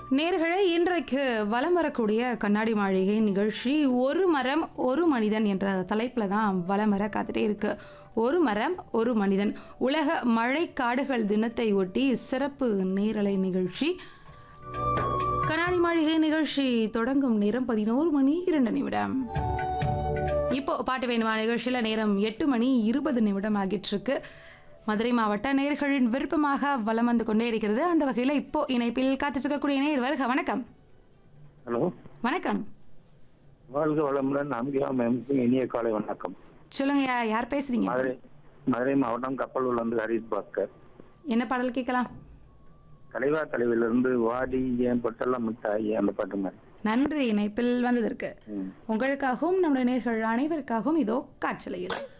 நேர்களே இன்றைக்கு வலம் வரக்கூடிய கண்ணாடி மாளிகை நிகழ்ச்சி ஒரு மரம் ஒரு மனிதன் என்ற தலைப்பில் தான் வலம் வர காத்துட்டே இருக்கு ஒரு மரம் ஒரு மனிதன் உலக மழை காடுகள் தினத்தை ஒட்டி சிறப்பு நேரலை நிகழ்ச்சி கண்ணாடி மாளிகை நிகழ்ச்சி தொடங்கும் நேரம் பதினோரு மணி இரண்டு நிமிடம் இப்போ பாட்டு வேணுமா நிகழ்ச்சியில் நேரம் எட்டு மணி இருபது நிமிடம் ஆகிட்டு இருக்கு மதுரை மாவட்ட நேர்களின் விருப்பமாக வலம் வந்து கொண்டே இருக்கிறது அந்த வகையில் இப்போ இணைப்பில் காத்துட்டு இருக்கக்கூடிய நேர் வருக வணக்கம் ஹலோ வணக்கம் வாழ்க வளமுடன் அம்பிகா மேம்க்கு இனிய காலை வணக்கம் சொல்லுங்க யார் பேசுறீங்க மதுரை மதுரை மாவட்டம் கப்பலூர்ல இருந்து ஹரித் பாஸ்கர் என்ன பாடல் கேட்கலாம் தலைவா தலைவிலிருந்து வாடி ஏன் பொட்டெல்லாம் மிட்டாய் அந்த பாட்டு மாதிரி நன்றி இணைப்பில் வந்ததற்கு ம். உங்களுக்காகவும் நம்முடைய நேர்கள் அனைவருக்காகவும் இதோ காற்றலையில்